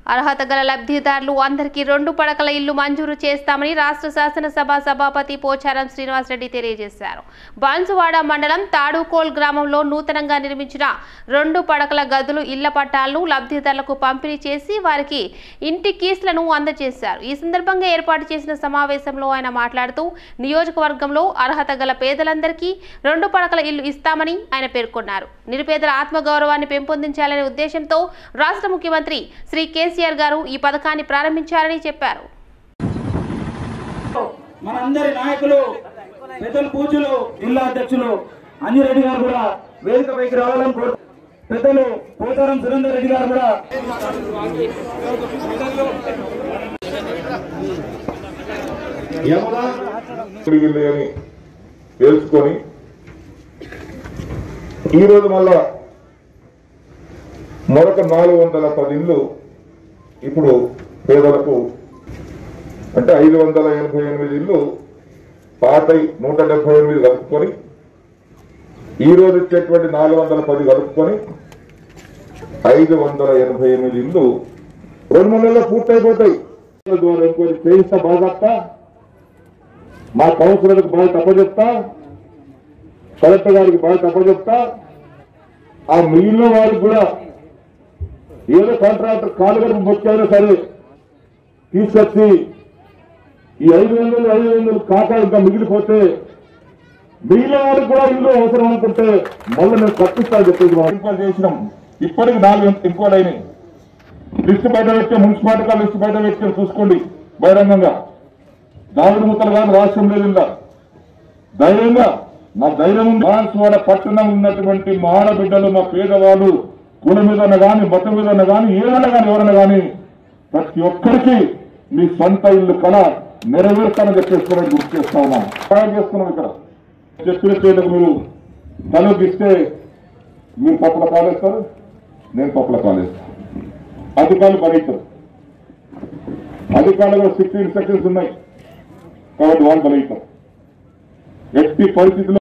అర్హత గల లబ్ధిదారులు అందరికీ రెండు పడకల ఇల్లు మంజూరు చేస్తామని రాష్ట్ర శాసనసభ సభాపతి పోచారం శ్రీనివాసరెడ్డి తెలియజేశారు బాన్సువాడ మండలం తాడుకోల్ గ్రామంలో నూతనంగా నిర్మించిన రెండు పడకల గదులు ఇళ్ల పట్టాలను లబ్ధిదారులకు పంపిణీ చేసి వారికి ఇంటి కీస్లను అందజేశారు ఈ సందర్భంగా ఏర్పాటు చేసిన సమావేశంలో ఆయన మాట్లాడుతూ నియోజకవర్గంలో అర్హత గల పేదలందరికీ రెండు పడకల ఇల్లు ఇస్తామని ఆయన పేర్కొన్నారు నిరుపేదల ఆత్మగౌరవాన్ని పెంపొందించాలనే ఉద్దేశంతో రాష్ట్ర ముఖ్యమంత్రి శ్రీ కేసీఆర్ గారు ఈ పథకాన్ని ప్రారంభించారని చెప్పారు మనందరి నాయకులు పెద్దలు పూజలు జిల్లా అధ్యక్షులు అంజిరెడ్డి గారు కూడా వేదికపైకి రావాలని కోరు పెద్దలు పోతారం సురేందర్ రెడ్డి గారు కూడా యమున తిరిగింది అని తెలుసుకొని ఈరోజు మళ్ళా మరొక నాలుగు వందల పది ఇళ్ళు ఇప్పుడు పేదలకు అంటే ఐదు వందల ఎనభై ఎనిమిది ఇళ్ళు పాతై నూట డెబ్బై ఎనిమిది కలుపుకొని ఈ రోజు ఇచ్చేటువంటి నాలుగు వందల పది కలుపుకొని ఐదు వందల ఎనభై ఎనిమిది ఇళ్ళు రెండు మూడు నెలల్లో పూర్తయిపోతాయి ద్వారా ఎంక్వైరీ చేయిస్తా బాగా మా కౌన్సిలర్కి బాగా తప్పచెప్తా కలెక్టర్ గారికి బాగా తప్పచెప్తా ఆ మిగిలిన వారికి కూడా ఏదో కాంట్రాక్టర్ కాలుగడుపు మొక్కైనా సరే తీసుకొచ్చి ఈ ఐదు వందలు ఐదు వందలు కాక ఇంకా మిగిలిపోతే మిగిలిన వారికి కూడా ఇల్లు అవసరం అనుకుంటే మళ్ళీ మేము కట్టిస్తా చెప్పేసి ఎంక్వైరీ చేసినాం ఇప్పటికి నాలుగు ఎంక్వైరీ అయినాయి లిస్టు బయట పెట్టే మున్సిపాలిటీ లిస్టు బయట పెట్టే చూసుకోండి బహిరంగంగా దావుడు ముక్కలు కాదు రాష్ట్రం లేదు ఇంకా ధైర్యంగా మా ధైర్యం ఉంది బాన్సువాడ పట్టణం ఉన్నటువంటి మా ఆడబిడ్డలు మా పేదవాళ్ళు కుల మీద కానీ మతం మీద కానీ ఏదైనా కానీ ఎవరైనా కానీ ప్రతి ఒక్కరికి మీ సొంత ఇల్లు కళ నెరవేర్తానని చెప్పేసుకోవడానికి గుర్తు చేస్తా ఉన్నాం సహాయం చేస్తున్నాం ఇక్కడ చెప్పిన పేదకు మీరు తలపిస్తే మీరు పప్పుల కాలేస్తారు నేను పప్పుల కాలేస్తాను అధికారులు భరిస్తారు అధికారులు సిక్స్ ఇన్స్ట్రక్షన్స్ ఉన్నాయి కాబట్టి వాళ్ళు బలవుతారు ఎట్టి పరిస్థితుల్లో